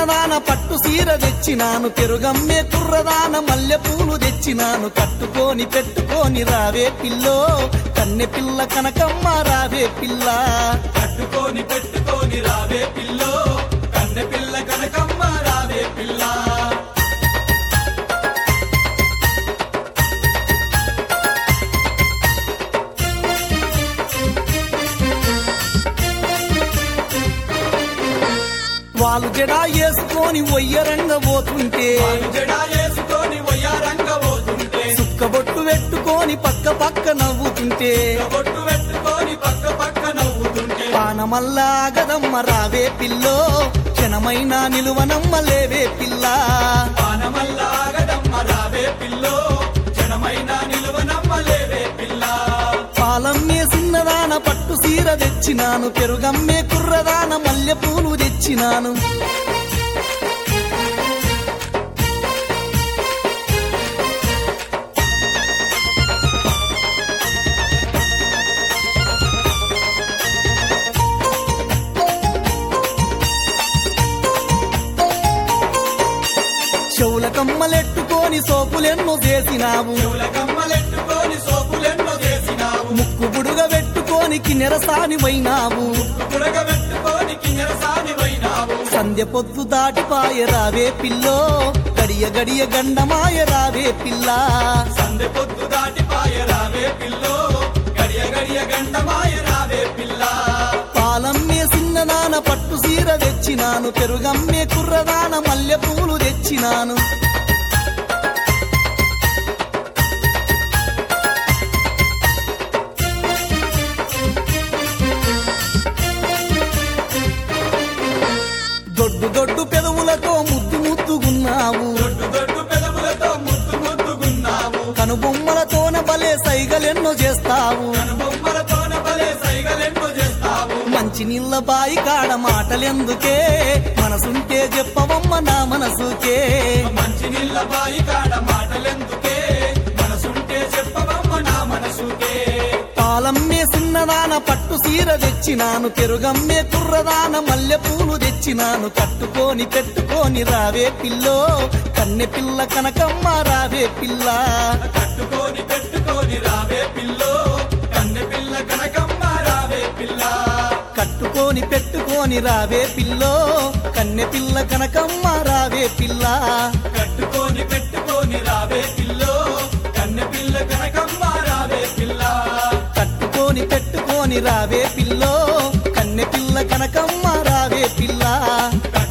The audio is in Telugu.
సిన్నదాన పట్టు సీర తెచ్చినాను పెరుగమ్మే కుర్రదాన మల్లె పూలు తెచ్చినాను కట్టుకొని పెట్టుకొని రావే పిల్లో కన్నె పిల్ల కనకమ్మ రావే పిల్ల కట్టుకొని పెట్టుకొని రావే పిల్లో కన్నె పిల్ల కనకమ్మ రావే పిల్ల వాళ్ళు జడా వేసుకొని ఒయ్యరంగ పోతుంటే వాళ్ళు జడా వేసుకొని వయ్యారంగ పోతుంటే సుక్కబొట్టు పెట్టుకొని పక్క పక్క నవ్వుతుంటే బొట్టు పెట్టుకొని పక్క పక్క నవ్వుతుంటే పానమల్లా గదమ్మ రావే పిల్లో క్షణమైన నిలువనమ్మ లేవే పిల్ల పానమల్లాగదమ్మ రావే పిల్లో జనమైన నిలువనమ్మ లేవే పిల్ల పాలమ్మే సిన్నదాన పట్టు సీర తెచ్చినాను పెరుగమ్మే కుర్రదాన మల్లె పూలు తెచ్చినాను చెవుల కమ్మలెట్టుకొని సోపులెన్నో చేసినావు చెవుల కమ్మలెట్టుకొని సోపులెన్నో చేసినావు ముక్కు బుడుగ పెట్టుకొని కిన్నెరసాని పోయినావు పుడగ పెట్టుకొని కిన్నెరసాని పోయినావు సంధ్య పొద్దు దాటిపాయ రావే పిల్లో గడియ గడియ గండమాయ రావే పిల్ల సందె పొద్దు దాటిపాయ రావే పిల్లో గడియ గడియ గంటమాయ రావే పిల్ల పాలమ్మే సిన్నదాన పట్టు సీర తెచ్చినాను పెరుగమ్మే కుర్రదాన మల్లె పూలు తెచ్చినాను దొడ్డు దొడ్డు పెదవులతో ముద్దు ముద్దుగున్నావు దొడ్డు దొడ్డు పెదవులతో ముద్దు ముద్దుగున్నావు కనుబొమ్మలతోన బలే సైగలెన్నో చేస్తావు బొమ్మలతోన భలే సైగలెన్నో చేస్తావు మంచి నీళ్ళ బాయి కాడ మాటలెందుకే మనసుంటే చెప్పవమ్మ నా మనసుకే మంచి నీళ్ళ బాయి కాడ మాటలెందుకే మనసుంటే చెప్పవమ్మ నా మనసుకే పాలమ్మే సిన్నదాన పట్టు సీర తెచ్చినాను పెరుగమ్మే కుర్రదాన మల్లె పూలు తెచ్చినాను కట్టుకొని పెట్టుకొని రావే పిల్లో కన్నె పిల్ల కనకమ్మ రావే పిల్ల కట్టుకొని పెట్టుకొని రావే పిల్లో కన్నె పిల్ల కనకమ్మ రావే పిల్ల కట్టుకొని పెట్టుకొని రావే పిల్లో కన్నె పిల్ల కనకమ్మ రావే పిల్ల కట్టుకొని పెట్టుకొని రావే పిల్లో కన్నె పిల్ల కనకమ్మ రావే పిల్ల కట్టుకొని పెట్టుకొని రావే పిల్లో కన్నె పిల్ల కనకమ్మ రావే పిల్ల కట్టుకొని